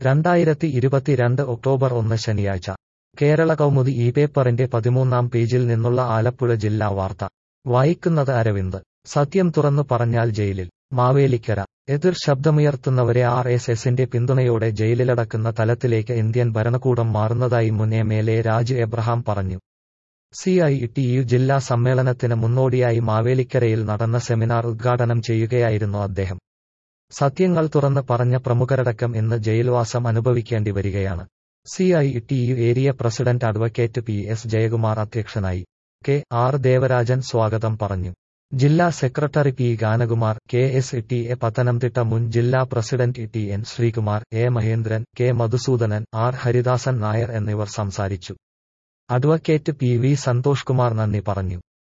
രണ്ടായിരത്തി ഇരുപത്തിരണ്ട് ഒക്ടോബർ ഒന്ന് ശനിയാഴ്ച കേരള കൗമുദി ഈ പേപ്പറിന്റെ പതിമൂന്നാം പേജിൽ നിന്നുള്ള ആലപ്പുഴ ജില്ലാ വാർത്ത വായിക്കുന്നത് അരവിന്ദ് സത്യം തുറന്നു പറഞ്ഞാൽ ജയിലിൽ മാവേലിക്കര എതിർ ശബ്ദമുയർത്തുന്നവരെ ആർ എസ് എസിന്റെ പിന്തുണയോടെ ജയിലിലടക്കുന്ന തലത്തിലേക്ക് ഇന്ത്യൻ ഭരണകൂടം മാറുന്നതായി മുൻ M L A Raju Abraham പറഞ്ഞു സി ഐ ടി യു ജില്ലാ സമ്മേളനത്തിന് മുന്നോടിയായി മാവേലിക്കരയിൽ നടന്ന സെമിനാർ ഉദ്ഘാടനം ചെയ്യുകയായിരുന്നു അദ്ദേഹം സത്യങ്ങൾ തുറന്ന് പറഞ്ഞ പ്രമുഖരടക്കം ഇന്ന് ജയിൽവാസം അനുഭവിക്കേണ്ടി വരികയാണ് C I T U area president advocate P S Jayakumar അധ്യക്ഷനായി കെ ആർ ദേവരാജൻ സ്വാഗതം പറഞ്ഞു ജില്ലാ secretary P Ganakumar K S T A Pathanamthitta മുൻ ജില്ലാ president T N Sreekumar A Mahendran K Madhusoodanan R Haridasan Nair എന്നിവർ സംസാരിച്ചു advocate P V Santhosh Kumar നന്ദി പറഞ്ഞു